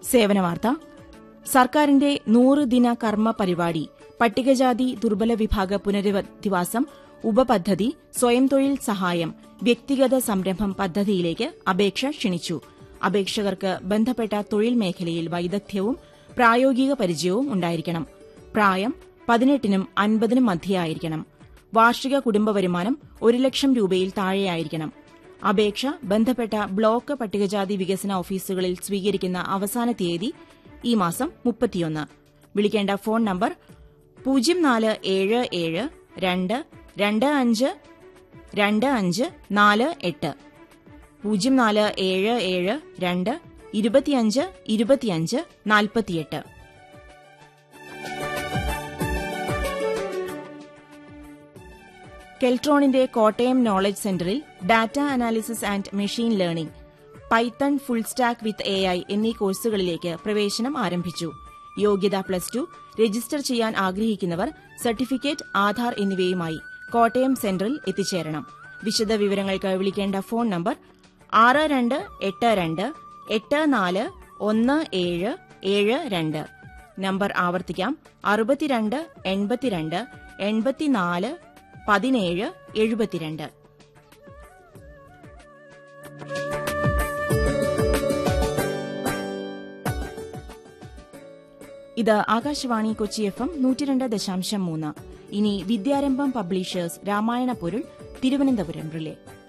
സേവനവാർത്ത സർക്കാരിന്റെ നൂറ് ദിന കർമ്മ പരിപാടി പട്ടികജാതി ദുർബല വിഭാഗ പുനരധിവാസം ഉപപദ്ധതി സ്വയം തൊഴിൽ സഹായം വ്യക്തിഗത സംരംഭം പദ്ധതിയിലേക്ക് അപേക്ഷ ക്ഷണിച്ചു അപേക്ഷകർക്ക് ബന്ധപ്പെട്ട തൊഴിൽ മേഖലയിൽ വൈദഗ്ധ്യവും പ്രായോഗിക പരിചയവും ഉണ്ടായിരിക്കണം പ്രായം പതിനെട്ടിനും അൻപതിനും മധ്യയായിരിക്കണം വാർഷിക കുടുംബ വരുമാനം ഒരു ലക്ഷം രൂപയിൽ താഴെയായിരിക്കണം അപേക്ഷ ബന്ധപ്പെട്ട ബ്ലോക്ക് പട്ടികജാതി വികസന ഓഫീസുകളിൽ സ്വീകരിക്കുന്ന അവസാന തീയതി ഈ മാസം മുപ്പത്തിയൊന്ന് വിളിക്കേണ്ട ഫോൺ നമ്പർ പൂജ്യം നാല് ഏഴ് ഏഴ് രണ്ട് രണ്ട് അഞ്ച് രണ്ട് അഞ്ച് നാല് എട്ട് പൂജ്യം നാല് ഏഴ് ഏഴ് രണ്ട് ഇരുപത്തിയഞ്ച് ഇരുപത്തിയഞ്ച് നാൽപ്പത്തിയെട്ട് കെൽട്രോണിന്റെ കോട്ടയം നോളജ് സെന്ററിൽ data analysis and machine learning python full stack with A I എന്നീ കോഴ്സുകളിലേക്ക് പ്രവേശനം ആരംഭിച്ചു യോഗ്യത പ്ലസ് ടു രജിസ്റ്റർ ചെയ്യാൻ ആഗ്രഹിക്കുന്നവർ സർട്ടിഫിക്കറ്റ് ആധാർ എന്നിവയുമായി കോട്ടയം സെന്ററിൽ എത്തിച്ചേരണം വിശദ വിവരങ്ങൾക്ക് വിളിക്കേണ്ട ഫോൺ നമ്പർ ആറ് രണ്ട് എട്ട് രണ്ട് എട്ട് നാല് ഒന്ന് ഏഴ് ഏഴ് രണ്ട് നമ്പർ ആവർത്തിക്കാം അറുപത്തിരണ്ട് എൺപത്തിരണ്ട് എൺപത്തിനാല് പതിനേഴ് എഴുപത്തിരണ്ട് ഇത് ആകാശവാണി കൊച്ചി എഫ് എം നൂറ്റിരണ്ട് ദശാംശം മൂന്ന് ഇനി വിദ്യാരംഭം പബ്ലിഷേഴ്സ് രാമായണ പൊരുൾ തിരുവനന്തപുരം റിലേ